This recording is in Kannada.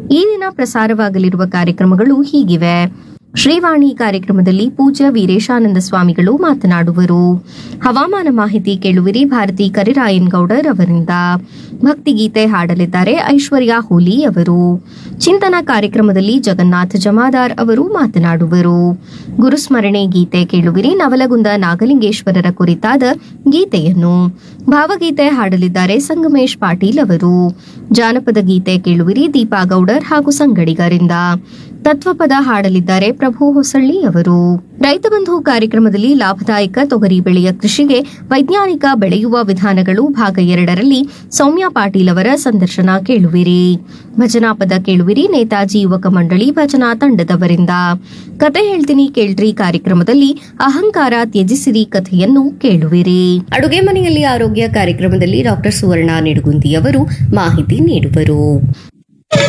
ಈ ದಿನ ಪ್ರಸಾರವಾಗಲಿರುವ ಕಾರ್ಯಕ್ರಮಗಳು ಹೀಗಿವೆ ಶ್ರೀವಾಣಿ ಕಾರ್ಯಕ್ರಮದಲ್ಲಿ ಪೂಜ್ಯ ವೀರೇಶಾನಂದ ಸ್ವಾಮಿಗಳು ಮಾತನಾಡುವರು ಹವಾಮಾನ ಮಾಹಿತಿ ಕೇಳುವಿರಿ ಭಾರತಿ ಕರಿರಾಯನ್ ಗೌಡರ್ ಅವರಿಂದ ಭಕ್ತಿಗೀತೆ ಹಾಡಲಿದ್ದಾರೆ ಐಶ್ವರ್ಯ ಹೋಲಿ ಅವರು ಚಿಂತನ ಕಾರ್ಯಕ್ರಮದಲ್ಲಿ ಜಗನ್ನಾಥ ಜಮಾದಾರ್ ಅವರು ಮಾತನಾಡುವರು ಗುರುಸ್ಮರಣೆ ಗೀತೆ ಕೇಳುವಿರಿ ನವಲಗುಂದ ನಾಗಲಿಂಗೇಶ್ವರರ ಕುರಿತಾದ ಗೀತೆಯನ್ನು ಭಾವಗೀತೆ ಹಾಡಲಿದ್ದಾರೆ ಸಂಗಮೇಶ್ ಪಾಟೀಲ್ ಅವರು ಜಾನಪದ ಗೀತೆ ಕೇಳುವಿರಿ ದೀಪಾ ಗೌಡರ್ ಹಾಗೂ ಸಂಗಡಿಗರಿಂದ ತತ್ವಪದ ಹಾಡಲಿದ್ದಾರೆ ಪ್ರಭು ಹೊಸಳ್ಳಿ ಅವರು ರೈತ ಬಂಧು ಕಾರ್ಯಕ್ರಮದಲ್ಲಿ ಲಾಭದಾಯಕ ತೊಗರಿ ಬೆಳೆಯ ಕೃಷಿಗೆ ವೈಜ್ಞಾನಿಕ ಬೆಳೆಯುವ ವಿಧಾನಗಳು ಭಾಗ ಎರಡರಲ್ಲಿ ಸೌಮ್ಯ ಪಾಟೀಲ್ ಅವರ ಸಂದರ್ಶನ ಕೇಳುವಿರಿ ಭಜನಾ ಪದ ಕೇಳುವಿರಿ ನೇತಾಜಿ ಯುವಕ ಮಂಡಳಿ ಭಜನಾ ತಂಡದವರಿಂದ ಕತೆ ಹೇಳ್ತೀನಿ ಕೇಳ್ರಿ ಕಾರ್ಯಕ್ರಮದಲ್ಲಿ ಅಹಂಕಾರ ತ್ಯಜಿಸಿರಿ ಕಥೆಯನ್ನು ಕೇಳುವಿರಿ ಅಡುಗೆ ಮನೆಯಲ್ಲಿ ಆರೋಗ್ಯ ಕಾರ್ಯಕ್ರಮದಲ್ಲಿ ಡಾಕ್ಟರ್ ಸುವರ್ಣ ನಿಡುಗುಂದಿ ಅವರು ಮಾಹಿತಿ ನೀಡುವರು